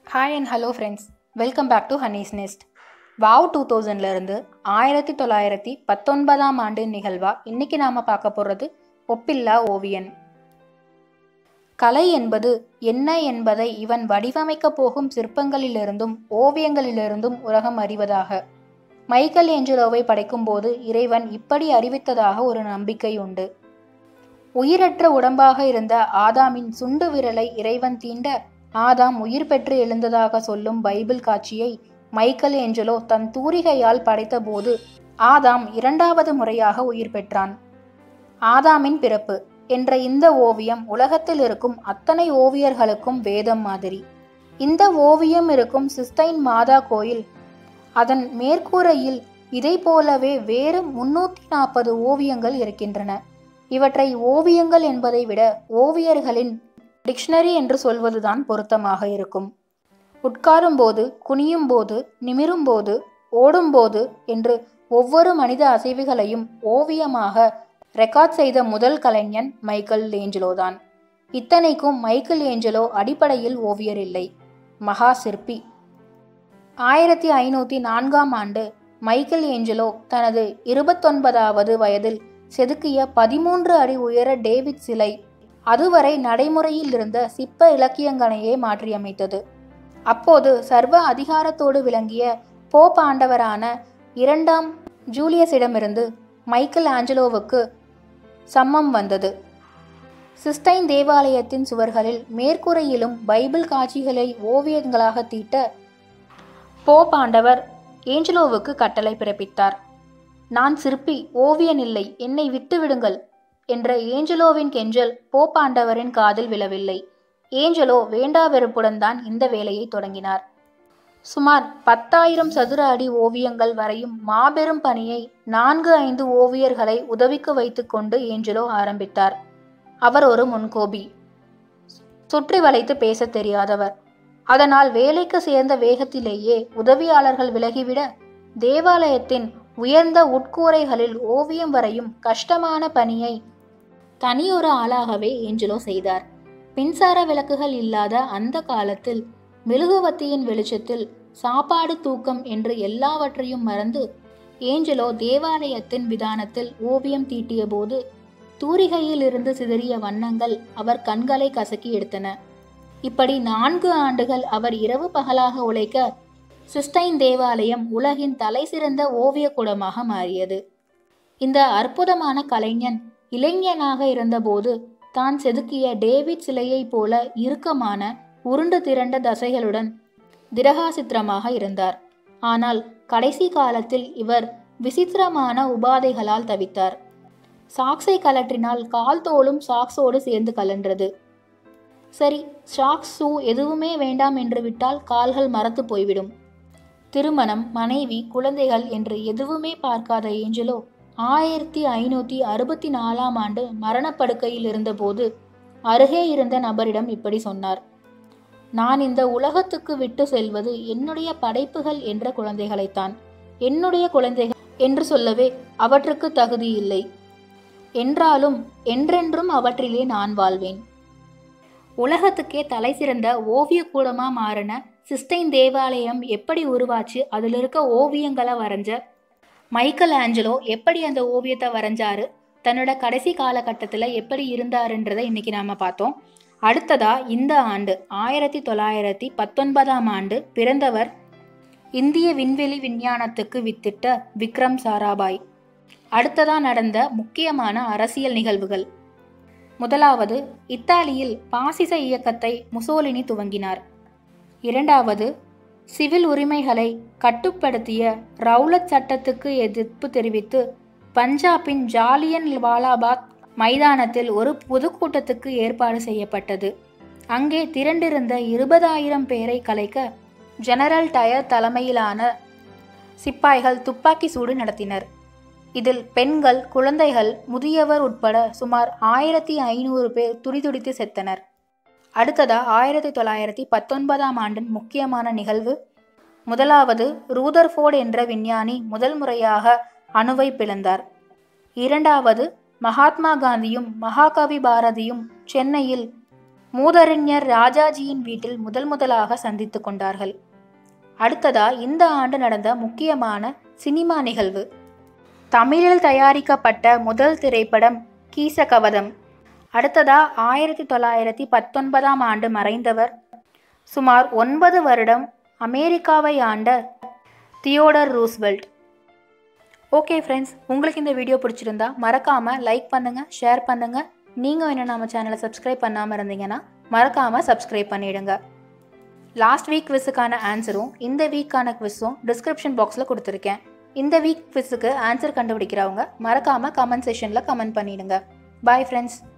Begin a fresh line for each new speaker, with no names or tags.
hi and hello friends welcome back to Honey's Nest wow two தௌசண்ட்லேருந்து ஆயிரத்தி தொள்ளாயிரத்தி பத்தொன்பதாம் ஆண்டு நிகழ்வா இன்னைக்கு நாம் பார்க்க போகிறது ஒப்பில்லா ஓவியன் கலை என்பது என்ன என்பதை இவன் வடிவமைக்கப் போகும் சிற்பங்களிலிருந்தும் ஓவியங்களிலிருந்தும் உலகம் அறிவதாக மைக்கேல் ஏஞ்சலோவை படைக்கும்போது இறைவன் இப்படி அறிவித்ததாக ஒரு நம்பிக்கை உண்டு உயிரற்ற உடம்பாக இருந்த ஆதாமின் சுண்டு விரலை இறைவன் தீண்ட ஆதாம் உயிர் பெற்று எழுந்ததாக சொல்லும் பைபிள் காட்சியை மைக்கேல் ஏஞ்சலோ தன் தூரிகையால் படைத்தபோது ஆதாம் இரண்டாவது முறையாக உயிர் பெற்றான் ஆதாமின் பிறப்பு என்ற இந்த ஓவியம் உலகத்தில் இருக்கும் அத்தனை ஓவியர்களுக்கும் வேதம் மாதிரி இந்த ஓவியம் இருக்கும் சிஸ்டைன் மாதா கோயில் அதன் மேற்கூரையில் இதை போலவே வேறு முன்னூற்றி நாற்பது ஓவியங்கள் இருக்கின்றன இவற்றை ஓவியங்கள் என்பதை விட ஓவியர்களின் டிக்ஷனரி என்று சொல்வதுதான் பொருத்தமாக இருக்கும் உட்காரும்போது குனியும்போது நிமிரும்போது ஓடும்போது என்று ஒவ்வொரு மனித அசைவுகளையும் ஓவியமாக ரெக்கார்ட் செய்த முதல் கலைஞன் மைக்கேல் ஏஞ்சலோ தான் இத்தனைக்கும் மைக்கேல் ஏஞ்சலோ அடிப்படையில் ஓவியர் இல்லை மகா சிற்பி ஆயிரத்தி ஐநூற்றி நான்காம் ஆண்டு மைக்கேல் ஏஞ்சலோ தனது இருபத்தொன்பதாவது வயதில் செதுக்கிய பதிமூன்று அடி உயர டேவிட் சிலை அதுவரை நடைமுறையில் இருந்த சிற்ப இலக்கியங்களையே மாற்றியமைத்தது அப்போது சர்வ அதிகாரத்தோடு விளங்கிய போப் ஆண்டவரான இரண்டாம் ஜூலியஸிடமிருந்து மைக்கேல் ஆஞ்சலோவுக்கு சம்மம் வந்தது சிஸ்டைன் தேவாலயத்தின் சுவர்களில் மேற்கூரையிலும் பைபிள் காட்சிகளை ஓவியங்களாக தீட்ட போப் ஆண்டவர் ஏஞ்சலோவுக்கு கட்டளை பிறப்பித்தார் நான் சிற்பி ஓவியன் இல்லை என்னை விட்டு விடுங்கள் என்ற ஏஞ்சலோவின் கெஞ்சல் போப்பாண்டவரின் காதில் விழவில்லை ஏஞ்சலோ வேண்டா வெறுப்புடன் தான் இந்த வேலையை தொடங்கினார் சுமார் பத்தாயிரம் சதுர அடி ஓவியங்கள் வரையும் மாபெரும் பணியை நான்கு ஐந்து ஓவியர்களை உதவிக்கு வைத்துக்கொண்டு ஏஞ்சலோ ஆரம்பித்தார் அவர் ஒரு முன்கோபி சுற்றி வளைத்து பேச தெரியாதவர் அதனால் வேலைக்கு சேர்ந்த வேகத்திலேயே உதவியாளர்கள் விலகிவிட தேவாலயத்தின் உயர்ந்த உட்கூரைகளில் ஓவியம் வரையும் கஷ்டமான பணியை தனியொரு ஆளாகவே ஏஞ்சலோ செய்தார் மின்சார விளக்குகள் இல்லாத அந்த காலத்தில் மெழுகுவத்தியின் வெளிச்சத்தில் சாப்பாடு தூக்கம் என்று எல்லாவற்றையும் மறந்து ஏஞ்சலோ தேவாலயத்தின் விதானத்தில் ஓவியம் தீட்டிய போது தூரிகையில் இருந்து சிதறிய வண்ணங்கள் அவர் கண்களை கசக்கி எடுத்தன இப்படி நான்கு ஆண்டுகள் அவர் இரவு பகலாக உழைக்க சிஸ்டைன் தேவாலயம் உலகின் தலைசிறந்த ஓவியக்கூடமாக மாறியது இந்த அற்புதமான கலைஞன் இளைஞனாக இருந்தபோது தான் செதுக்கிய டேவிட் சிலையைப் போல இறுக்கமான உருண்டு திரண்ட தசைகளுடன் திரகாசித்திரமாக இருந்தார் ஆனால் கடைசி காலத்தில் இவர் விசித்திரமான உபாதைகளால் தவித்தார் சாக்ஸை கலற்றினால் கால் தோளும் சாக்ஸோடு சேர்ந்து கலன்றது சரி சாக்ஸ் ஷூ எதுவுமே வேண்டாம் என்று விட்டால் கால்கள் மரத்து போய்விடும் திருமணம் மனைவி குழந்தைகள் என்று எதுவுமே பார்க்காத ஏஞ்சலோ ஆயிரத்தி ஐநூற்றி அறுபத்தி நாலாம் ஆண்டு மரணப்படுக்கையில் இருந்தபோது அருகே இருந்த நபரிடம் இப்படி சொன்னார் நான் இந்த உலகத்துக்கு விட்டு செல்வது என்னுடைய படைப்புகள் என்ற குழந்தைகளைத்தான் என்னுடைய குழந்தைகள் என்று சொல்லவே அவற்றுக்கு தகுதி இல்லை என்றாலும் என்றென்றும் அவற்றிலே நான் வாழ்வேன் உலகத்துக்கே தலை சிறந்த ஓவியக்கூடமாக மாறின சிஸ்டைன் தேவாலயம் எப்படி உருவாச்சு அதில் இருக்க ஓவியங்களை வரைஞ்ச மைக்கேல் ஆஞ்சலோ எப்படி அந்த ஓவியத்தை வரைஞ்சாரு தன்னோட கடைசி காலகட்டத்தில் எப்படி இருந்தாருன்றதை இன்னைக்கு நாம் பார்த்தோம் அடுத்ததா இந்த ஆண்டு ஆயிரத்தி தொள்ளாயிரத்தி பத்தொன்பதாம் ஆண்டு பிறந்தவர் இந்திய விண்வெளி விஞ்ஞானத்துக்கு வித்திட்ட விக்ரம் சாராபாய் அடுத்ததா நடந்த முக்கியமான அரசியல் நிகழ்வுகள் முதலாவது இத்தாலியில் பாசிச இயக்கத்தை முசோலினி துவங்கினார் இரண்டாவது சிவில் உரிமைகளை கட்டுப்படுத்திய ரவுலட் சட்டத்துக்கு எதிர்ப்பு தெரிவித்து பஞ்சாபின் ஜாலியன் வாலாபாத் மைதானத்தில் ஒரு பொதுக்கூட்டத்துக்கு ஏற்பாடு செய்யப்பட்டது அங்கே திரண்டிருந்த இருபதாயிரம் பேரை கலைக்க ஜெனரல் டயர் தலைமையிலான சிப்பாய்கள் துப்பாக்கி சூடு நடத்தினர் இதில் பெண்கள் குழந்தைகள் முதியவர் உட்பட சுமார் ஆயிரத்தி ஐநூறு பேர் துடிதுடித்து செத்தனர் அடுத்ததா ஆயிரத்தி தொள்ளாயிரத்தி பத்தொன்பதாம் ஆண்டின் முக்கியமான நிகழ்வு முதலாவது ரூதர்ஃபோர்ட் என்ற விஞ்ஞானி முதல் முறையாக அணுவை பிளந்தார் இரண்டாவது மகாத்மா காந்தியும் மகாகவி பாரதியும் சென்னையில் மூதறிஞர் ராஜாஜியின் வீட்டில் முதல் முதலாக சந்தித்து கொண்டார்கள் அடுத்ததா இந்த ஆண்டு நடந்த முக்கியமான சினிமா நிகழ்வு தமிழில் தயாரிக்கப்பட்ட முதல் திரைப்படம் கீசகவதம் அடுத்ததா ஆயிரத்தி தொள்ளாயிரத்தி பத்தொன்பதாம் ஆண்டு மறைந்தவர் சுமார் ஒன்பது வருடம் அமெரிக்காவை ஆண்ட தியோடர் ரூஸ்வெல்ட் ஓகே ஃப்ரெண்ட்ஸ் உங்களுக்கு இந்த வீடியோ பிடிச்சிருந்தா மறக்காமல் லைக் பண்ணுங்கள் ஷேர் பண்ணுங்கள் நீங்கள் இன்னும் நம்ம சேனலை சப்ஸ்கிரைப் பண்ணாமல் இருந்தீங்கன்னா மறக்காமல் சப்ஸ்கிரைப் பண்ணிடுங்க லாஸ்ட் வீக் குவிஸுக்கான ஆன்சரும் இந்த வீக்கான குவிஸும் டிஸ்கிரிப்ஷன் பாக்ஸில் கொடுத்துருக்கேன் இந்த வீக் குவிஸுக்கு ஆன்சர் கண்டுபிடிக்கிறவங்க மறக்காமல் கமெண்ட் செஷனில் கமெண்ட் பண்ணிடுங்க பாய் ஃப்ரெண்ட்ஸ்